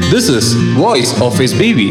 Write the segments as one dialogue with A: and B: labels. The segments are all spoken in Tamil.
A: This is Voice of His Baby.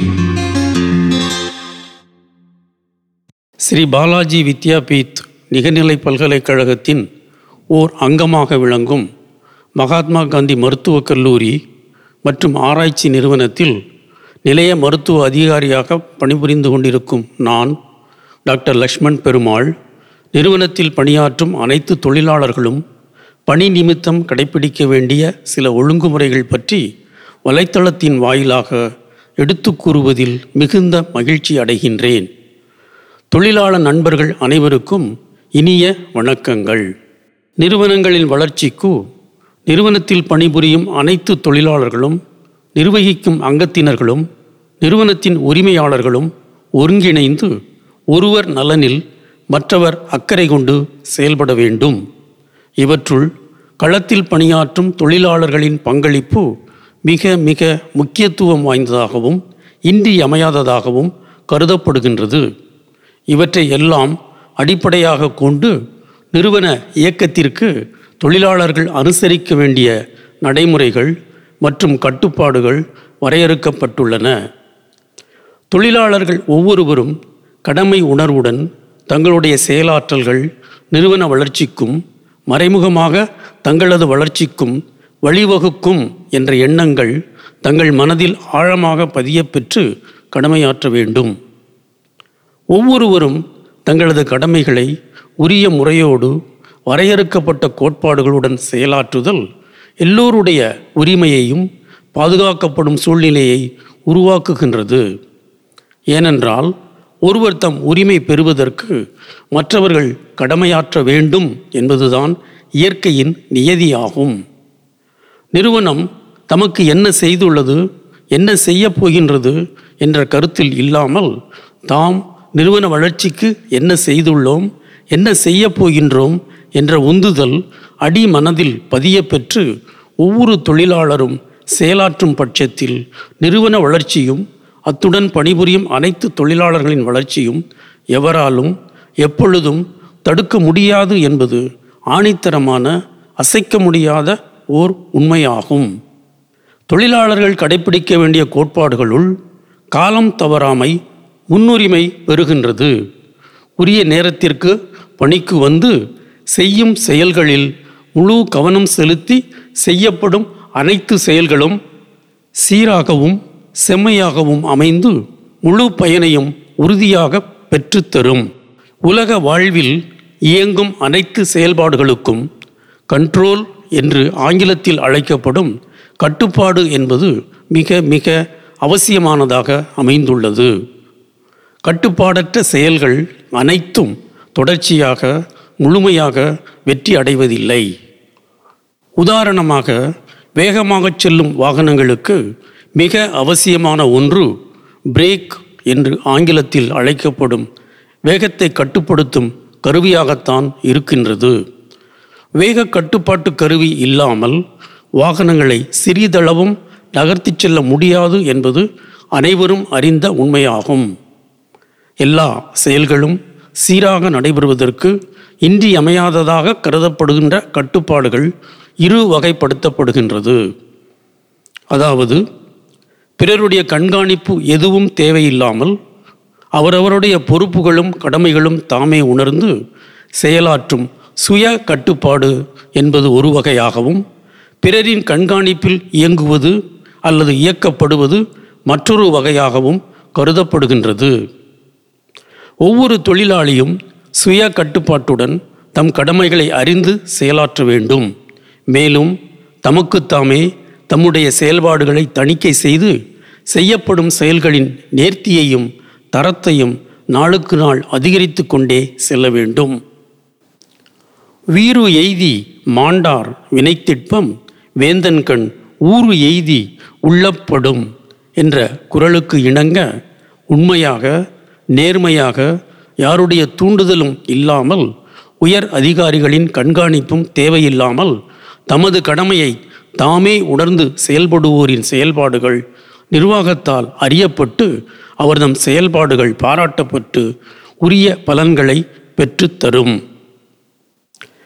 B: Sri Balaji வித்யாபீத் நிகர்நிலை பல்கலைக்கழகத்தின் ஓர் அங்கமாக விளங்கும் மகாத்மா காந்தி மருத்துவக் கல்லூரி மற்றும் ஆராய்ச்சி நிறுவனத்தில் நிலைய மருத்துவ அதிகாரியாக பணிபுரிந்து கொண்டிருக்கும் நான் டாக்டர் லக்ஷ்மண் பெருமாள் நிறுவனத்தில் பணியாற்றும் அனைத்து தொழிலாளர்களும் பணி நிமித்தம் கடைபிடிக்க வேண்டிய சில ஒழுங்குமுறைகள் பற்றி வலைத்தளத்தின் வாயிலாக எடுத்துக் கூறுவதில் மிகுந்த மகிழ்ச்சி அடைகின்றேன் தொழிலாளர் நண்பர்கள் அனைவருக்கும் இனிய வணக்கங்கள் நிறுவனங்களின் வளர்ச்சிக்கு நிறுவனத்தில் பணிபுரியும் அனைத்து தொழிலாளர்களும் நிர்வகிக்கும் அங்கத்தினர்களும் நிறுவனத்தின் உரிமையாளர்களும் ஒருங்கிணைந்து ஒருவர் நலனில் மற்றவர் அக்கறை கொண்டு செயல்பட வேண்டும் இவற்றுள் களத்தில் பணியாற்றும் தொழிலாளர்களின் பங்களிப்பு மிக மிக முக்கியத்துவம் வாய்ந்ததாகவும் இன்றியமையாததாகவும் கருதப்படுகின்றது இவற்றை எல்லாம் அடிப்படையாக கொண்டு நிறுவன இயக்கத்திற்கு தொழிலாளர்கள் அனுசரிக்க வேண்டிய நடைமுறைகள் மற்றும் கட்டுப்பாடுகள் வரையறுக்கப்பட்டுள்ளன தொழிலாளர்கள் ஒவ்வொருவரும் கடமை உணர்வுடன் தங்களுடைய செயலாற்றல்கள் நிறுவன வளர்ச்சிக்கும் மறைமுகமாக தங்களது வளர்ச்சிக்கும் வழிவகுக்கும் என்ற எண்ணங்கள் தங்கள் மனதில் ஆழமாக பதியப்பெற்று கடமையாற்ற வேண்டும் ஒவ்வொருவரும் தங்களது கடமைகளை உரிய முறையோடு வரையறுக்கப்பட்ட கோட்பாடுகளுடன் செயலாற்றுதல் எல்லோருடைய உரிமையையும் பாதுகாக்கப்படும் சூழ்நிலையை உருவாக்குகின்றது ஏனென்றால் ஒருவர் தம் உரிமை பெறுவதற்கு மற்றவர்கள் கடமையாற்ற வேண்டும் என்பதுதான் இயற்கையின் நியதியாகும் நிறுவனம் தமக்கு என்ன செய்துள்ளது என்ன செய்யப் போகின்றது என்ற கருத்தில் இல்லாமல் தாம் நிறுவன வளர்ச்சிக்கு என்ன செய்துள்ளோம் என்ன செய்யப் போகின்றோம் என்ற உந்துதல் அடி மனதில் பதியப்பெற்று ஒவ்வொரு தொழிலாளரும் செயலாற்றும் பட்சத்தில் நிறுவன வளர்ச்சியும் அத்துடன் பணிபுரியும் அனைத்து தொழிலாளர்களின் வளர்ச்சியும் எவராலும் எப்பொழுதும் தடுக்க முடியாது என்பது ஆணித்தரமான அசைக்க முடியாத ஓர் உண்மையாகும் தொழிலாளர்கள் கடைபிடிக்க வேண்டிய கோட்பாடுகளுள் காலம் தவறாமை முன்னுரிமை பெறுகின்றது உரிய நேரத்திற்கு பணிக்கு வந்து செய்யும் செயல்களில் முழு கவனம் செலுத்தி செய்யப்படும் அனைத்து செயல்களும் சீராகவும் செம்மையாகவும் அமைந்து முழு பயனையும் உறுதியாக பெற்றுத்தரும் உலக வாழ்வில் இயங்கும் அனைத்து செயல்பாடுகளுக்கும் கண்ட்ரோல் என்று ஆங்கிலத்தில் அழைக்கப்படும் கட்டுப்பாடு என்பது மிக மிக அவசியமானதாக அமைந்துள்ளது கட்டுப்பாடற்ற செயல்கள் அனைத்தும் தொடர்ச்சியாக முழுமையாக வெற்றி அடைவதில்லை உதாரணமாக வேகமாகச் செல்லும் வாகனங்களுக்கு மிக அவசியமான ஒன்று பிரேக் என்று ஆங்கிலத்தில் அழைக்கப்படும் வேகத்தை கட்டுப்படுத்தும் கருவியாகத்தான் இருக்கின்றது வேக கட்டுப்பாட்டு கருவி இல்லாமல் வாகனங்களை சிறிதளவும் நகர்த்திச் செல்ல முடியாது என்பது அனைவரும் அறிந்த உண்மையாகும் எல்லா செயல்களும் சீராக நடைபெறுவதற்கு இன்றியமையாததாக கருதப்படுகின்ற கட்டுப்பாடுகள் இரு வகைப்படுத்தப்படுகின்றது அதாவது பிறருடைய கண்காணிப்பு எதுவும் தேவையில்லாமல் அவரவருடைய பொறுப்புகளும் கடமைகளும் தாமே உணர்ந்து செயலாற்றும் சுய கட்டுப்பாடு என்பது ஒரு வகையாகவும் பிறரின் கண்காணிப்பில் இயங்குவது அல்லது இயக்கப்படுவது மற்றொரு வகையாகவும் கருதப்படுகின்றது ஒவ்வொரு தொழிலாளியும் சுய கட்டுப்பாட்டுடன் தம் கடமைகளை அறிந்து செயலாற்ற வேண்டும் மேலும் தமக்குத்தாமே தம்முடைய செயல்பாடுகளை தணிக்கை செய்து செய்யப்படும் செயல்களின் நேர்த்தியையும் தரத்தையும் நாளுக்கு நாள் அதிகரித்து கொண்டே செல்ல வேண்டும் வீறு எய்தி மாண்டார் வினைத்திட்பம் வேந்தன்கண் ஊறு எய்தி உள்ளப்படும் என்ற குரலுக்கு இணங்க உண்மையாக நேர்மையாக யாருடைய தூண்டுதலும் இல்லாமல் உயர் அதிகாரிகளின் கண்காணிப்பும் தேவையில்லாமல் தமது கடமையை தாமே உணர்ந்து செயல்படுவோரின் செயல்பாடுகள் நிர்வாகத்தால் அறியப்பட்டு அவர்தம் செயல்பாடுகள் பாராட்டப்பட்டு உரிய பலன்களை பெற்றுத்தரும்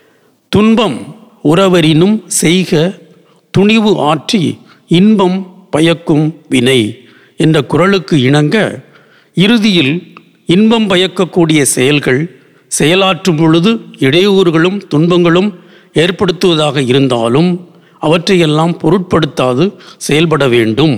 B: துன்பம் உறவரினும் செய்க துணிவு ஆற்றி இன்பம் பயக்கும் வினை என்ற குரலுக்கு இணங்க இறுதியில் இன்பம் பயக்கக்கூடிய செயல்கள் செயலாற்றும் பொழுது இடையூறுகளும் துன்பங்களும் ஏற்படுத்துவதாக இருந்தாலும் அவற்றையெல்லாம் பொருட்படுத்தாது செயல்பட வேண்டும்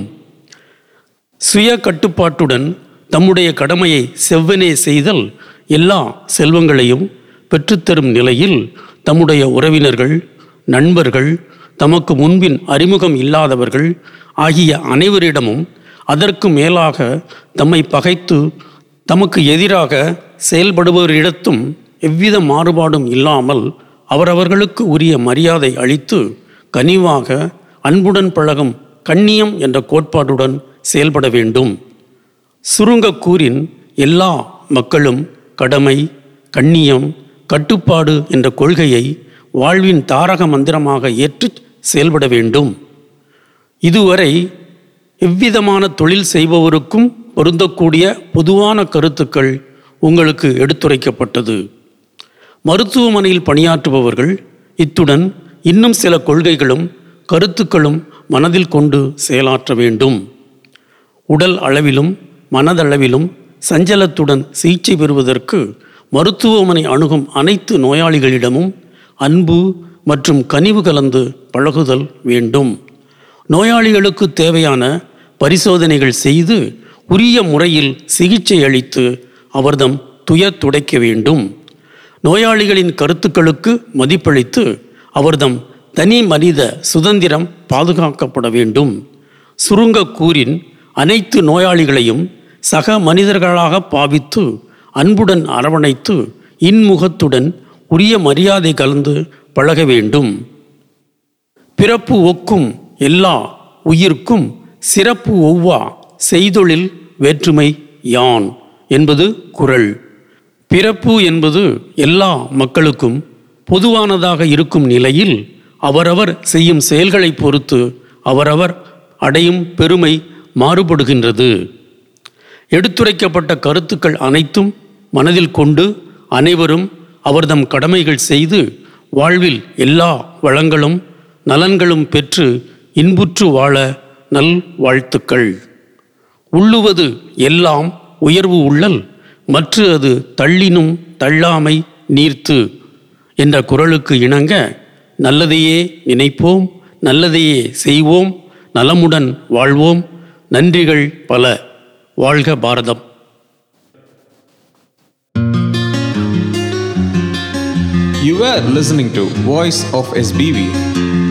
B: சுய கட்டுப்பாட்டுடன் தம்முடைய கடமையை செவ்வனே செய்தல் எல்லா செல்வங்களையும் பெற்றுத்தரும் நிலையில் தம்முடைய உறவினர்கள் நண்பர்கள் தமக்கு முன்பின் அறிமுகம் இல்லாதவர்கள் ஆகிய அனைவரிடமும் அதற்கு மேலாக தம்மை பகைத்து தமக்கு எதிராக செயல்படுபவரிடத்தும் எவ்வித மாறுபாடும் இல்லாமல் அவரவர்களுக்கு உரிய மரியாதை அளித்து கனிவாக அன்புடன் பழகும் கண்ணியம் என்ற கோட்பாட்டுடன் செயல்பட வேண்டும் சுருங்க கூறின் எல்லா மக்களும் கடமை கண்ணியம் கட்டுப்பாடு என்ற கொள்கையை வாழ்வின் தாரக மந்திரமாக ஏற்று செயல்பட வேண்டும் இதுவரை எவ்விதமான தொழில் செய்பவருக்கும் பொருந்தக்கூடிய பொதுவான கருத்துக்கள் உங்களுக்கு எடுத்துரைக்கப்பட்டது மருத்துவமனையில் பணியாற்றுபவர்கள் இத்துடன் இன்னும் சில கொள்கைகளும் கருத்துக்களும் மனதில் கொண்டு செயலாற்ற வேண்டும் உடல் அளவிலும் மனதளவிலும் சஞ்சலத்துடன் சிகிச்சை பெறுவதற்கு மருத்துவமனை அணுகும் அனைத்து நோயாளிகளிடமும் அன்பு மற்றும் கனிவு கலந்து பழகுதல் வேண்டும் நோயாளிகளுக்கு தேவையான பரிசோதனைகள் செய்து உரிய முறையில் சிகிச்சை அளித்து அவர்தம் துயர் துடைக்க வேண்டும் நோயாளிகளின் கருத்துக்களுக்கு மதிப்பளித்து அவர்தம் தனி மனித சுதந்திரம் பாதுகாக்கப்பட வேண்டும் சுருங்க கூறின் அனைத்து நோயாளிகளையும் சக மனிதர்களாக பாவித்து அன்புடன் அரவணைத்து இன்முகத்துடன் உரிய மரியாதை கலந்து பழக வேண்டும் பிறப்பு ஒக்கும் எல்லா உயிர்க்கும் சிறப்பு ஒவ்வா செய்தொழில் வேற்றுமை யான் என்பது குறள் பிறப்பு என்பது எல்லா மக்களுக்கும் பொதுவானதாக இருக்கும் நிலையில் அவரவர் செய்யும் செயல்களை பொறுத்து அவரவர் அடையும் பெருமை மாறுபடுகின்றது எடுத்துரைக்கப்பட்ட கருத்துக்கள் அனைத்தும் மனதில் கொண்டு அனைவரும் அவர்தம் கடமைகள் செய்து வாழ்வில் எல்லா வளங்களும் நலன்களும் பெற்று இன்புற்று வாழ நல் வாழ்த்துக்கள் உள்ளுவது எல்லாம் உயர்வு உள்ளல் மற்ற அது தள்ளினும் தள்ளாமை நீர்த்து என்ற குரலுக்கு இணங்க நல்லதையே நினைப்போம் நல்லதையே செய்வோம் நலமுடன் வாழ்வோம் நன்றிகள் பல வாழ்க பாரதம்
A: You were listening to Voice of SBV